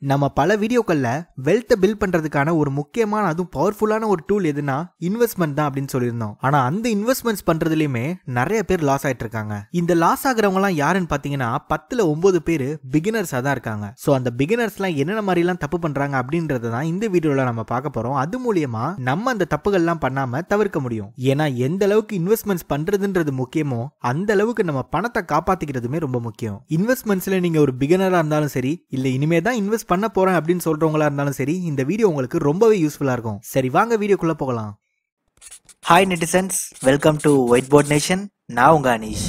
நம்ம பல வீடியோக்கள்ல வெல்த்தை பில்ட் பண்றதுக்கான ஒரு முக்கியமான அதுவும் பவர்ஃபுல்லான ஒரு டூல் எதுனா இன்வெஸ்ட்மெண்ட் தான் அப்படின்னு சொல்லியிருந்தோம் ஆனா அந்த இன்வெஸ்ட்மெண்ட்ஸ் பண்றதுலயுமே நிறைய பேர் லாஸ் ஆயிட்டு இருக்காங்க இந்த லாஸ் ஆகுறவங்க எல்லாம் யாருன்னு பாத்தீங்கன்னா பத்துல ஒன்பது பேர் பிகினர்ஸா தான் இருக்காங்க சோ அந்த பிகினர்ஸ் எல்லாம் என்னென்ன மாதிரி எல்லாம் தப்பு பண்றாங்க அப்படின்றத தான் இந்த வீடியோல நம்ம பார்க்க போறோம் அது மூலியமா நம்ம அந்த தப்புகள் எல்லாம் பண்ணாம தவிர்க்க முடியும் ஏன்னா எந்த அளவுக்கு இன்வெஸ்ட்மெண்ட்ஸ் பண்றதுன்றது முக்கியமோ அந்த அளவுக்கு நம்ம பணத்தை காப்பாத்திக்கிறதுமே ரொம்ப முக்கியம் இன்வெஸ்ட்மெண்ட்ஸ்ல நீங்க ஒரு பிகினரா இருந்தாலும் சரி இல்ல இனிமே தான் இன்வெஸ்ட் பண்ண போறேன் அப்படின்னு சொல்றவங்களா இருந்தாலும் சரி இந்த வீடியோ உங்களுக்கு ரொம்பவே யூஸ்ஃபுல்லா இருக்கும் சரி வாங்க வீடியோக்குள்ள போகலாம் hi netizens welcome to white board nation நான் உங்க அனீஷ்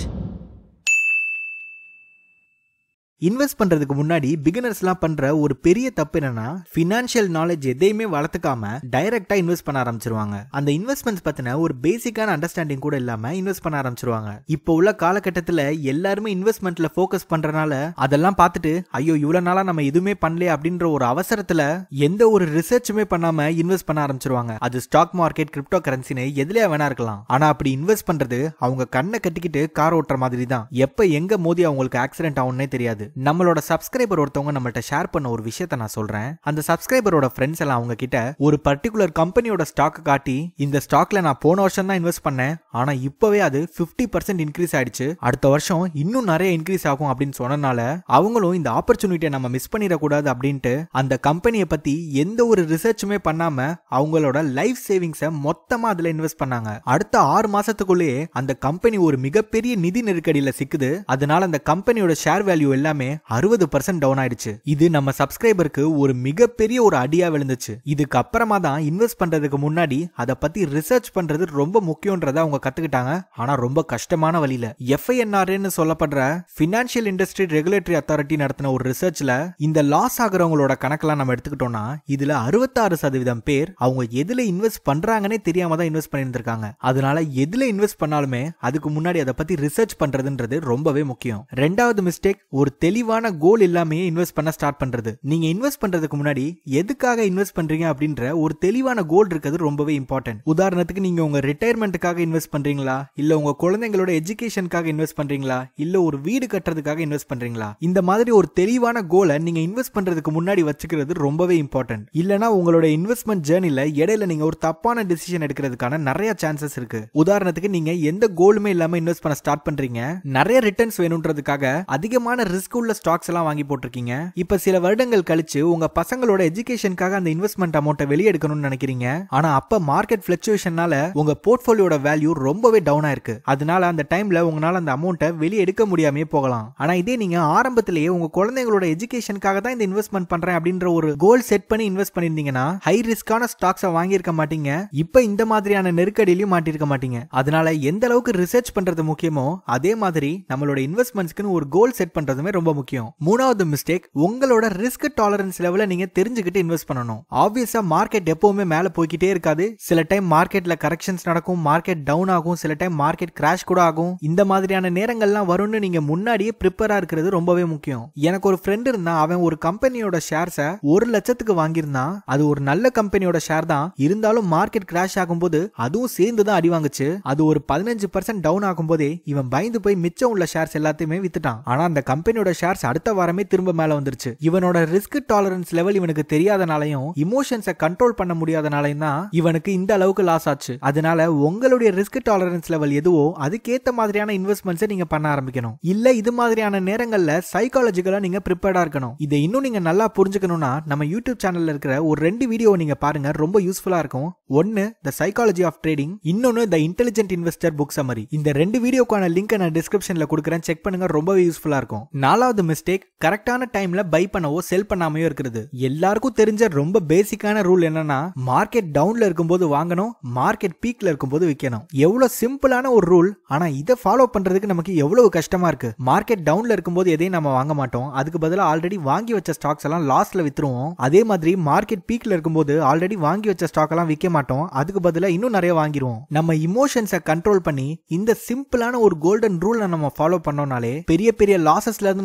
இன்வெஸ்ட் பண்றதுக்கு முன்னாடி பிகினர்ஸ்லாம் பண்ற ஒரு பெரிய தப்பு என்னன்னா ஃபினான்ஷியல் நாலேஜ் எதையுமே வளர்த்துக்காம டைரக்டா இன்வெஸ்ட் பண்ண ஆரம்பிச்சிருவாங்க அந்த இன்வெஸ்ட்மெண்ட்ஸ் பத்தின ஒரு பேசிக்கான அண்டர்ஸ்டாண்டிங் கூட இல்லாம இன்வெஸ்ட் பண்ண ஆரம்பிச்சிருவாங்க இப்போ உள்ள காலகட்டத்துல எல்லாருமே இன்வெஸ்ட்மெண்ட்ல ஃபோக்கஸ் பண்றனால அதெல்லாம் பார்த்துட்டு ஐயோ இவ்வளவு நாளா நம்ம எதுவுமே பண்ணல அப்படின்ற ஒரு அவசரத்துல எந்த ஒரு ரிசர்ச்சுமே பண்ணாம இன்வெஸ்ட் பண்ண ஆரம்பிச்சிருவாங்க அது ஸ்டாக் மார்க்கெட் கிரிப்டோ கரன்சின்னு எதுலயா வேணா இருக்கலாம் ஆனா அப்படி இன்வெஸ்ட் பண்றது அவங்க கண்ணை கட்டிக்கிட்டு கார் ஓட்டுற மாதிரி தான் எப்ப எங்க மோதி அவங்களுக்கு ஆக்சிடென்ட் ஆகும்னே தெரியாது நம்மளோட சப்ஸ்கிரைபர் ஒருத்தவங்க நம்மள்ட்ட ஷேர் பண்ண ஒரு விஷயத்த நான் சொல்றேன் அந்த சப்ஸ்கிரைபரோட ஃப்ரெண்ட்ஸ் எல்லாம் அவங்க கிட்ட ஒரு பர்டிகுலர் கம்பெனியோட ஸ்டாக் காட்டி இந்த ஸ்டாக்ல நான் போன வருஷம் தான் இன்வெஸ்ட் பண்ணேன் ஆனா இப்பவே அது 50% பர்சன்ட் இன்க்ரீஸ் ஆயிடுச்சு அடுத்த வருஷம் இன்னும் நிறைய இன்க்ரீஸ் ஆகும் அப்படின்னு சொன்னனால அவங்களும் இந்த ஆப்பர்ச்சுனிட்டியை நம்ம மிஸ் பண்ணிடக்கூடாது அப்படின்ட்டு அந்த கம்பெனியை பத்தி எந்த ஒரு ரிசர்ச்சுமே பண்ணாம அவங்களோட லைஃப் சேவிங்ஸை மொத்தமா அதுல இன்வெஸ்ட் பண்ணாங்க அடுத்த ஆறு மாசத்துக்குள்ளேயே அந்த கம்பெனி ஒரு மிகப்பெரிய நிதி நெருக்கடியில சிக்குது அதனால அந்த கம்பெனியோட ஷேர் வேல்யூ எல்லாமே அறுபது பர்சன்ட் டவுன் ஆயிடுச்சு இது நம்ம சப்ஸ்கிரைபருக்கு ஒரு மிகப்பெரிய ஒரு அடியா விழுந்துச்சு இதுக்கு அப்புறமா தான் இன்வெஸ்ட் பண்றதுக்கு முன்னாடி அதை பத்தி ரிசர்ச் பண்றது ரொம்ப முக்கியன்றத அவங்க கத்துக்கிட்டாங்க ஆனா ரொம்ப கஷ்டமான வழியில எஃப்ஐஎன்ஆர்னு சொல்லப்படுற பினான்சியல் இண்டஸ்ட்ரி ரெகுலேட்டரி அத்தாரிட்டி நடத்தின ஒரு ரிசர்ச்ல இந்த லாஸ் ஆகுறவங்களோட கணக்கெல்லாம் நம்ம எடுத்துக்கிட்டோம்னா இதுல அறுபத்தாறு சதவீதம் பேர் அவங்க எதுல இன்வெஸ்ட் பண்றாங்கன்னே தெரியாம தான் இன்வெஸ்ட் பண்ணியிருந்திருக்காங்க அதனால எதுல இன்வெஸ்ட் பண்ணாலுமே அதுக்கு முன்னாடி அதை பத்தி ரிசர்ச் பண்றதுன்றது ரொம்பவே முக்கியம் ரெண்டாவது மிஸ்டேக் ஒரு தெளிவான கோல் இல்லாமயே இன்வெஸ்ட் பண்ண ஸ்டார்ட் பண்றது நீங்க இன்வெஸ்ட் பண்றதுக்கு முன்னாடி எதுக்காக இன்வெஸ்ட் பண்றீங்க அப்படின்ற ஒரு தெளிவான கோல் இருக்கிறது ரொம்பவே இம்பார்ட்டன்ட் உதாரணத்துக்கு நீங்க உங்க ரிட்டையர்மெண்ட்டுக்காக இன்வெஸ்ட் பண்றீங்களா இல்ல உங்க குழந்தைங்களோட எஜுகேஷனுக்காக இன்வெஸ்ட் பண்றீங்களா இல்ல ஒரு வீடு கட்டுறதுக்காக இன்வெஸ்ட் பண்றீங்களா இந்த மாதிரி ஒரு தெளிவான கோலை நீங்க இன்வெஸ்ட் பண்றதுக்கு முன்னாடி வச்சுக்கிறது ரொம்பவே இம்பார்ட்டன்ட் இல்லனா உங்களோட இன்வெஸ்ட்மெண்ட் ஜேர்னில இடையில நீங்க ஒரு தப்பான டிசிஷன் எடுக்கிறதுக்கான நிறைய சான்சஸ் இருக்கு உதாரணத்துக்கு நீங்க எந்த கோலுமே இல்லாம இன்வெஸ்ட் பண்ண ஸ்டார்ட் பண்றீங்க நிறைய ரிட்டர்ன்ஸ் வேணும்ன்றதுக்காக அதிகமான ரிஸ்க் உள்ள ஸ்டாக்ஸ் எல்லாம் வாங்கி போட்டிருக்கீங்க இப்ப சில வருடங்கள் கழிச்சு உங்க பசங்களோட எஜுகேஷனுக்காக அந்த இன்வெஸ்ட்மெண்ட் அமௌண்ட்டை வெளியே எடுக்கணும்னு நினைக்கிறீங்க ஆனா அப்ப மார்க்கெட் பிளக்சுவேஷனால உங்க போர்ட்போலியோட வேல்யூ ரொம்பவே டவுன் ஆயிருக்கு அதனால அந்த டைம்ல உங்களால அந்த அமௌண்ட்டை வெளியே எடுக்க முடியாமே போகலாம் ஆனா இதே நீங்க ஆரம்பத்திலேயே உங்க குழந்தைங்களோட எஜுகேஷனுக்காக தான் இந்த இன்வெஸ்ட்மெண்ட் பண்றேன் அப்படின்ற ஒரு கோல் செட் பண்ணி இன்வெஸ்ட் பண்ணிருந்தீங்கன்னா ஹை ரிஸ்கான ஸ்டாக்ஸை வாங்கியிருக்க மாட்டீங்க இப்ப இந்த மாதிரியான நெருக்கடியிலையும் மாட்டிருக்க மாட்டீங்க அதனால எந்த அளவுக்கு ரிசர்ச் பண்றது முக்கியமோ அதே மாதிரி நம்மளோட இன்வெஸ்ட்மெண்ட்ஸ்க்குன்னு ஒரு கோல் செட் பண்றதுமே ரொம்ப முக்கியம் மூணாவது மிஸ்டேக் உங்களோட ரிஸ்க் டாலரன்ஸ் லெவலை நீங்க தெரிஞ்சுக்கிட்டு இன்வெஸ்ட் பண்ணணும் ஆப்வியஸா மார்க்கெட் எப்பவுமே மேல போய்கிட்டே இருக்காது சில டைம் மார்க்கெட்ல கரெக்ஷன்ஸ் நடக்கும் மார்க்கெட் டவுன் ஆகும் சில டைம் மார்க்கெட் கிராஷ் கூட ஆகும் இந்த மாதிரியான நேரங்கள்லாம் வரும்னு நீங்க முன்னாடியே ப்ரிப்பேரா இருக்கிறது ரொம்பவே முக்கியம் எனக்கு ஒரு ஃப்ரெண்ட் இருந்தா அவன் ஒரு கம்பெனியோட ஷேர்ஸை ஒரு லட்சத்துக்கு வாங்கியிருந்தான் அது ஒரு நல்ல கம்பெனியோட ஷேர் தான் இருந்தாலும் மார்க்கெட் கிராஷ் ஆகும்போது அதுவும் சேர்ந்து தான் அடி வாங்குச்சு அது ஒரு பதினஞ்சு பர்சன்ட் டவுன் ஆகும்போதே இவன் பயந்து போய் மிச்சம் உள்ள ஷேர்ஸ் எல்லாத்தையுமே வித்துட்டான் ஆனா அந்த கம்பெனியோட ஷேர்ஸ் அடுத்த வாரமே திரும்ப மேல வந்துருச்சு இவனோட ரிஸ்க் டாலரன்ஸ் லெவல் இவனுக்கு தெரியாதனாலையும் இமோஷன்ஸை கண்ட்ரோல் பண்ண முடியாதனாலையும் தான் இவனுக்கு இந்த அளவுக்கு லாஸ் ஆச்சு அதனால உங்களுடைய ரிஸ்க் டாலரன்ஸ் லெவல் எதுவோ அதுக்கேத்த மாதிரியான இன்வெஸ்ட்மெண்ட்ஸை நீங்க பண்ண ஆரம்பிக்கணும் இல்ல இது மாதிரியான நேரங்கள்ல சைக்காலஜிக்கலா நீங்க ப்ரிப்பேர்டா இருக்கணும் இதை இன்னும் நீங்க நல்லா புரிஞ்சுக்கணும்னா நம்ம யூடியூப் சேனல்ல இருக்கிற ஒரு ரெண்டு வீடியோ நீங்க பாருங்க ரொம்ப யூஸ்ஃபுல்லா இருக்கும் ஒன்னு த சைக்காலஜி ஆஃப் ட்ரேடிங் இன்னொன்னு the intelligent investor book summary இந்த ரெண்டு வீடியோக்கான லிங்க் நான் டிஸ்கிரிப்ஷன்ல கொடுக்குறேன் செக் பண்ணுங்க ரொம்பவே யூஸ்ஃபுல்லா இருக்கும் நாலாவது மிஸ்டேக் கரெக்டான டைம்ல பை பண்ணவோ செல் பண்ணாமையோ இருக்கிறது எல்லாருக்கும் தெரிஞ்ச ரொம்ப பேசிக்கான ரூல் என்னன்னா மார்க்கெட் டவுன்ல இருக்கும்போது வாங்கணும் மார்க்கெட் பீக்ல இருக்கும்போது விற்கணும் எவ்வளவு சிம்பிளான ஒரு ரூல் ஆனா இதை ஃபாலோ பண்றதுக்கு நமக்கு எவ்வளவு கஷ்டமா இருக்கு மார்க்கெட் டவுன்ல இருக்கும்போது எதையும் நம்ம வாங்க மாட்டோம் அதுக்கு பதிலாக ஆல்ரெடி வாங்கி வச்ச ஸ்டாக்ஸ் எல்லாம் லாஸ்ட்ல வித்துருவோம் அதே மாதிரி மார்க்கெட் பீக்ல இருக்கும்போது ஆல்ரெடி வாங்கி வச்ச ஸ்டாக் எல்லாம் விற்க மாட்டோம் அதுக்கு பதிலாக இன்னும் நிறைய வாங்கிடுவோம் நம்ம இமோஷன்ஸை கண்ட்ரோல் பண்ணி இந்த சிம்பிளான ஒரு கோல்டன் ரூலை நம்ம ஃபாலோ பண்ணோம்னாலே பெரிய பெரிய லாசஸ்ல இருந்து நம்ம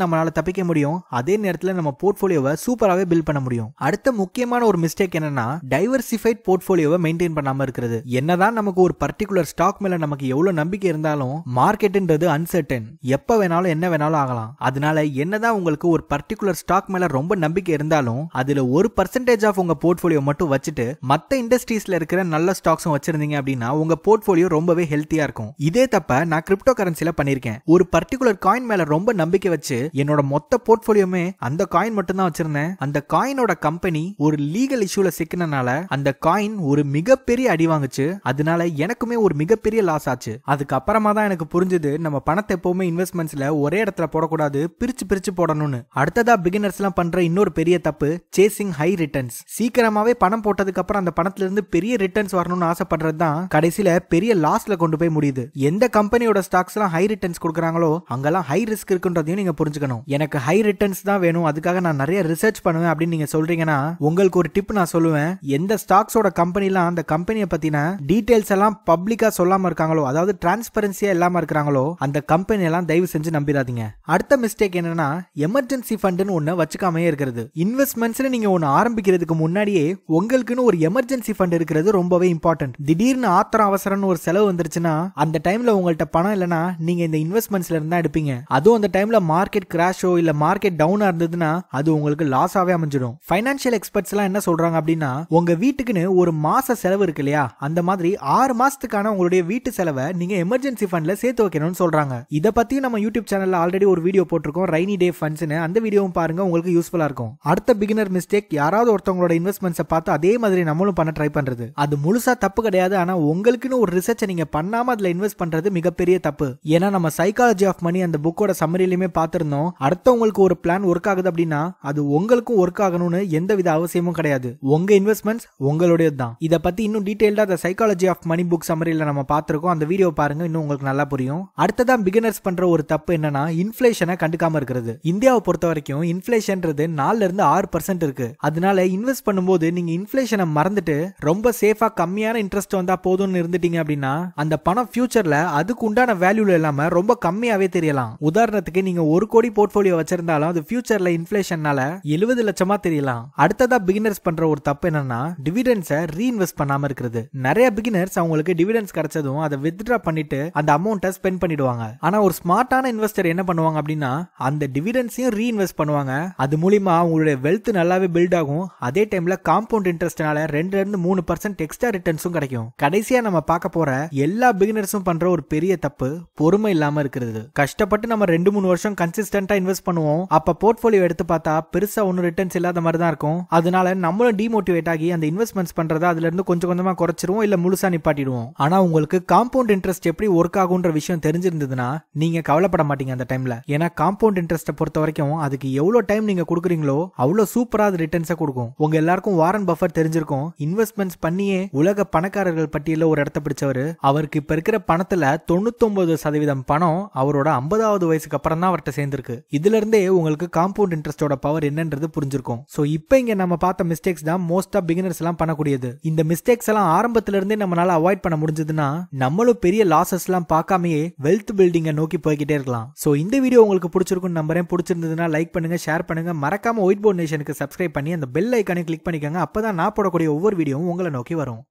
நம்மளால தப்பிக்க முடியும் அதே நேரத்துல நம்ம போர்ட்ஃபோலியோவை சூப்பராகவே பில்ட் பண்ண முடியும் அடுத்த முக்கியமான ஒரு மிஸ்டேக் என்னன்னா டைவர்சிஃபைட் போர்ட்ஃபோலியோவை மெயின்டைன் பண்ணாம இருக்கிறது என்னதான் நமக்கு ஒரு பர்டிகுலர் ஸ்டாக் மேல நமக்கு எவ்வளவு நம்பிக்கை இருந்தாலும் மார்க்கெட்ன்றது அன்சர்டன் எப்ப வேணாலும் என்ன வேணாலும் ஆகலாம் அதனால என்னதான் உங்களுக்கு ஒரு பர்டிகுலர் ஸ்டாக் மேல ரொம்ப நம்பிக்கை இருந்தாலும் அதுல ஒரு பர்சன்டேஜ் ஆஃப் உங்க போர்ட்ஃபோலியோ மட்டும் வச்சுட்டு மத்த இண்டஸ்ட்ரீஸ்ல இருக்கிற நல்ல ஸ்டாக்ஸும் வச்சிருந்தீங்க அப்படின்னா உங்க போர்ட்ஃபோலியோ ரொம்பவே ஹெல்த்தியா இருக்கும் இதே தப்ப நான் கிரிப்டோ கரன்சில பண்ணிருக்கேன் ஒரு பர்டிகுலர் காயின் மேல ரொம்ப நம்பிக்கை வச்சு என்னோட மொத்த போர்ட்ஃபோலியோமே அந்த காயின் மட்டும் தான் வச்சிருந்தேன் அந்த காயினோட கம்பெனி ஒரு லீகல் இஷ்யூல சிக்கினனால அந்த காயின் ஒரு மிகப்பெரிய அடி வாங்குச்சு அதனால எனக்குமே ஒரு மிகப்பெரிய லாஸ் ஆச்சு அதுக்கப்புறமா தான் எனக்கு புரிஞ்சது நம்ம பணத்தை எப்பவுமே இன்வெஸ்ட்மெண்ட்ஸ்ல ஒரே இடத்துல போடக்கூடாது பிரிச்சு பிரிச்சு போடணும்னு அடுத்ததா பிகினர்ஸ் எல்லாம் பண்ற இன்னொரு பெரிய தப்பு சேசிங் ஹை ரிட்டர்ன்ஸ் சீக்கிரமாவே பணம் போட்டதுக்கு அப்புறம் அந்த பணத்துல இருந்து பெரிய ரிட்டர்ன்ஸ் வரணும்னு ஆசைப்படுறது தான் கடைசியில பெரிய லாஸ்ல கொண்டு போய் முடியுது எந்த கம்பெனியோட ஸ்டாக்ஸ் எல்லாம் ஹை ரிட்டர்ன்ஸ் கொடுக்குறாங்களோ அங்கெல்லாம் ஹை ரிஸ்க் இருக்குன்றதையும் நீங்க புரிஞ்சுக்கணும் எனக்கு ஹை ரிட்டர்ன்ஸ் தான் வேணும் அதுக்காக நான் நிறைய ரிசர்ச் பண்ணுவேன் அப்படின்னு நீங்க சொல்றீங்கன்னா உங்களுக்கு ஒரு டிப் நான் சொல்லுவேன் எந்த ஸ்டாக்ஸோட கம்பெனிலாம் அந்த கம்பெனியை பத்தின டீடைல்ஸ் எல்லாம் பப்ளிக்கா சொல்லாம இருக்காங்களோ அதாவது டிரான்ஸ்பரன்சியா இல்லாம இருக்கிறாங்களோ அந்த கம்பெனி எல்லாம் தயவு செஞ்சு நம்பிடாதீங்க அடுத்த மிஸ்டேக் என்னன்னா எமர்ஜென்சி ஃபண்ட்னு ஒண்ணு வச்சுக்காமையே இருக்கிறது இன்வெஸ்ட்மெண்ட்ஸ்னு நீங்க ஒன்னு ஆரம்பிக்கிறதுக்கு முன்னாடியே உங்களுக்குன்னு ஒரு எமர்ஜென்சி ஃபண்ட் இருக்கிறது ரொம்பவே இம்பார்ட்டன்ட் திடீர்னு ஆத்திரம் அவசரம்னு ஒரு செலவு வந்துருச்சுன்னா அந்த டைம்ல உங்கள்ட்ட பணம் இல்லைன்னா நீங்க இந்த இன்வெஸ்ட்மெண்ட்ஸ்ல இருந்தா எடுப்பீங்க அதுவும் அந்த டைம்ல மார்க்கெட் கிராஷோ இல்ல மார்க்கெட் டவுனா இருந்ததுன்னா அது உங்களுக்கு லாஸாவே அமைஞ்சிடும் ஃபைனான்சியல் எக்ஸ்பர்ட்ஸ் எல்லாம் என்ன சொல்றாங்க அப்படின்னா உங்க வீட்டுக்குன்னு ஒரு மாச செலவு இருக்கு இல்லையா அந்த மாதிரி ஆறு மாசத்துக்கான உங்களுடைய வீட்டு செலவை நீங்க எமர்ஜென்சி ஃபண்ட்ல சேர்த்து வைக்கணும்னு சொல்றாங்க இத பத்தி நம்ம யூடியூப் சேனல்ல ஆல்ரெடி ஒரு வீடியோ போட்டிருக்கோம் ரைனி டே ஃபண்ட்ஸ்னு அந்த வீடியோவும் பாருங்க உங்களுக்கு யூஸ்ஃபுல்லா இருக்கும் அடுத்த பிகினர் மிஸ்டேக் யாராவது ஒருத்தவங்களோட இன்வெஸ்ட்மெண்ட்ஸை பார்த்து அதே மாதிரி நம்மளும் பண்ண ட்ரை பண்றது அது முழுசா தப்பு கிடையாது ஆனா உங்களுக்குன்னு ஒரு ரிசர்ச்சை நீங்க பண்ணாம அதுல இன்வெஸ்ட் பண்றது மிகப்பெரிய தப்பு ஏன்னா நம்ம சைக்காலஜி ஆஃப் மணி அந்த புக்கோட சம்மரியிலுமே பார்த்திருந்தோம் அடுத்தவங்களுக்கு ஒரு பிளான் ஒர்க் ஆகுது அப்படின்னா அது உங்களுக்கும் ஒர்க் ஆகணும்னு எந்தவித அவசியமும் கிடையாது உங்க இன்வெஸ்ட்மெண்ட்ஸ் உங்களுடையது தான் இதை பத்தி இன்னும் டீடைல்டா அந்த சைக்காலஜி ஆஃப் மணி புக் சம்மரியில நம்ம பார்த்திருக்கோம் அந்த வீடியோ பாருங்க இன்னும் உங்களுக்கு நல்லா புரியும் அடுத்ததா பிகினர்ஸ் பண்ற ஒரு தப்பு என்னன்னா இன்ஃபிளேஷனை கண்டுக்காம இருக்கிறது இந்தியாவை பொறுத்த வரைக்கும் இன்ஃபிளேஷன்ன்றது நாலுல இருந்து ஆறு பர்சன்ட் இருக்கு அதனால இன்வெஸ்ட் பண்ணும்போது நீங்க இன்ஃபிளேஷனை மறந்துட்டு ரொம்ப சேஃபா கம்மியான இன்ட்ரெஸ்ட் வந்தா போதும்னு இருந்துட்டீங்க அப்படின்னா அந்த பணம் ஃபியூச்சர்ல அதுக்கு உண்டான வேல்யூல இல்லாம ரொம்ப கம்மியாவே தெரியலாம் உதாரணத்துக்கு நீங்க ஒரு கோடி போர்ட்போலியோ வச்சிருந்தாலும் அது ஃபியூச்சர்ல இன்ஃபிளேஷன்னால எழுபது லட்சமா தெரியலாம் அடுத்ததா பிகினர்ஸ் பண்ற ஒரு தப்பு என்னன்னா டிவிடென்ஸை ரீஇன்வெஸ்ட் பண்ணாம இருக்கிறது நிறைய பிகினர்ஸ் அவங்களுக்கு டிவிடென்ஸ் கிடைச்சதும் அதை வித்ட்ரா பண்ணிட்டு அந்த அமௌண்ட்டை ஸ்பெண்ட் பண்ணிடுவாங்க ஆனா ஒரு ஸ்மார்ட்டான இன்வெஸ்டர் என்ன பண்ணுவாங்க அப்படின்னா அந்த டிவிடென்ஸையும் ரீஇன்வெஸ்ட் பண்ணுவாங்க அது மூலியமா அவங்களுடைய வெல்த் நல்லாவே பில்ட் ஆகும் அதே டைம்ல காம்பவுண்ட் இன்ட்ரெஸ்ட்னால ரெண்டுல இருந்து மூணு பர்சன்ட் எக்ஸ்ட்ரா ரிட்டர்ன்ஸும் கிடைக்கும் கடைசியா நம்ம பார்க்க போற எல்லா பிகினர்ஸும் பண்ற ஒரு பெரிய தப்பு பொறுமை இல்லாம இருக்கிறது கஷ்டப்பட்டு நம்ம ரெண்டு மூணு வருஷம் கன்சிஸ்டன்டா இன்வெஸ்ட் பண்ணுவோம் அப்ப போர்ட்போலியோ எடுத்து பார்த்தா பெருசா ஒன்னும் ரிட்டர்ன்ஸ் இல்லாத மாதிரி தான் இருக்கும் அதனால நம்மளும் டிமோட்டிவேட் ஆகி அந்த இன்வெஸ்ட்மெண்ட்ஸ் பண்றத அதுல இருந்து கொஞ்சம் கொஞ்சமா குறைச்சிருவோம் இல்ல முழுசா நிப்பாட்டிடுவோம் ஆனா உங்களுக்கு காம்பவுண்ட் இன்ட்ரெஸ்ட் எப்படி ஒர்க் ஆகுன்ற விஷயம் தெரிஞ்சிருந்ததுன்னா நீங்க கவலைப்பட மாட்டீங்க அந்த டைம்ல ஏன்னா காம்பவுண்ட் இன்ட்ரெஸ்ட்டை பொறுத்த வரைக்கும் அதுக்கு எவ்வளவு டைம் நீங்க கொடுக்குறீங்களோ அவ்வளவு சூப்பரா அது ரிட்டர்ன்ஸை கொடுக்கும் உங்க எல்லாருக்கும் வாரன் பஃபர் தெரிஞ்சிருக்கும் இன்வெஸ்ட்மெண்ட்ஸ் பண்ணியே உலக பணக்காரர்கள் பட்டியல ஒரு இடத்த பிடிச்சவர் அவருக்கு இப்ப இருக்கிற பணத்துல தொண்ணூத்தொன்பது சதவீதம் பணம் அவரோட ஐம்பதாவது வயசுக்கு அப்புறம் தான் அவர்கிட்ட சேர்ந்திருக்கு இதுல இருந்தே உங்களுக்கு காம்பவுண்ட் இன்ட்ரெஸ்டோட பவர் என்னன்றது புரிஞ்சிருக்கும் சோ இப்போ இங்க நம்ம பார்த்த மிஸ்டேக்ஸ் தான் மோஸ்டா பிகினர்ஸ் எல்லாம் பண்ணக்கூடியது இந்த மிஸ்டேக்ஸ் எல்லாம் ஆரம்பத்துல இருந்தே நம்மளால அவாய்ட் பண்ண முடிஞ்சதுன்னா நம்மளும் பெரிய லாசஸ் எல்லாம் பார்க்காமயே வெல்த் பில்டிங்கை நோக்கி போய்கிட்டே இருக்கலாம் சோ இந்த வீடியோ உங்களுக்கு பிடிச்சிருக்கும் நம்பரேன் பிடிச்சிருந்ததுன்னா லைக் பண்ணுங்க ஷேர் பண்ணுங்க மறக்காம ஒயிட் போர்ட் நேஷனுக்கு சப்ஸ்கிரைப் பண்ணி அந்த பெல் ஐக்கானை கிளிக் பண்ணிக்கோங்க அப்பதான் நான் போடக்கூடிய ஒவ்வொரு வீடியோவும் உங்களை நோக்கி வரும்